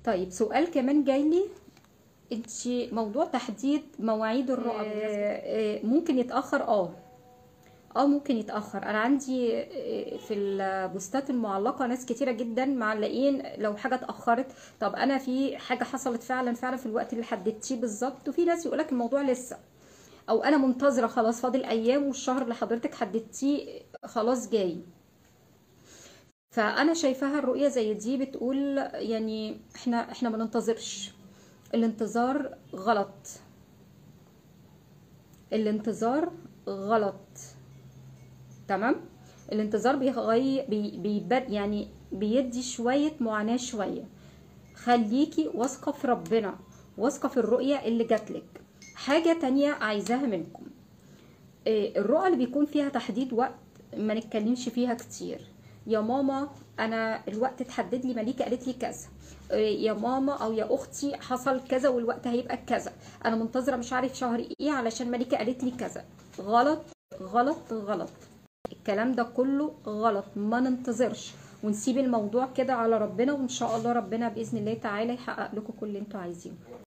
طيب سؤال كمان جاي لي انت موضوع تحديد مواعيد الرؤى آه، آه، ممكن يتاخر اه اه ممكن يتاخر انا عندي آه، في البوستات المعلقه ناس كتيره جدا معلقين لو حاجه اتاخرت طب انا في حاجه حصلت فعلا فعلا في الوقت اللي حددتيه بالظبط وفي ناس يقولك الموضوع لسه او انا منتظره خلاص فاضل ايام والشهر اللي حضرتك حددتيه خلاص جاي فانا شايفاها الرؤيه زي دي بتقول يعني احنا احنا ما ننتظرش الانتظار غلط الانتظار غلط تمام الانتظار بيغي بي بيبر يعني بيدي شوية معاناة شوية خليكي واثقة في ربنا واثقة في الرؤية اللي جاتلك حاجة تانية عايزاها منكم إيه، الرؤى اللي بيكون فيها تحديد وقت ما نتكلمش فيها كتير يا ماما انا الوقت اتحدد لي مليكه قالت لي كذا إيه، يا ماما او يا اختي حصل كذا والوقت هيبقى كذا انا منتظره مش عارف شهر ايه علشان مليكه قالت لي كذا غلط غلط غلط الكلام ده كله غلط ما ننتظرش ونسيب الموضوع كده على ربنا وان شاء الله ربنا باذن الله تعالى يحقق لكم كل اللي انتوا عايزينه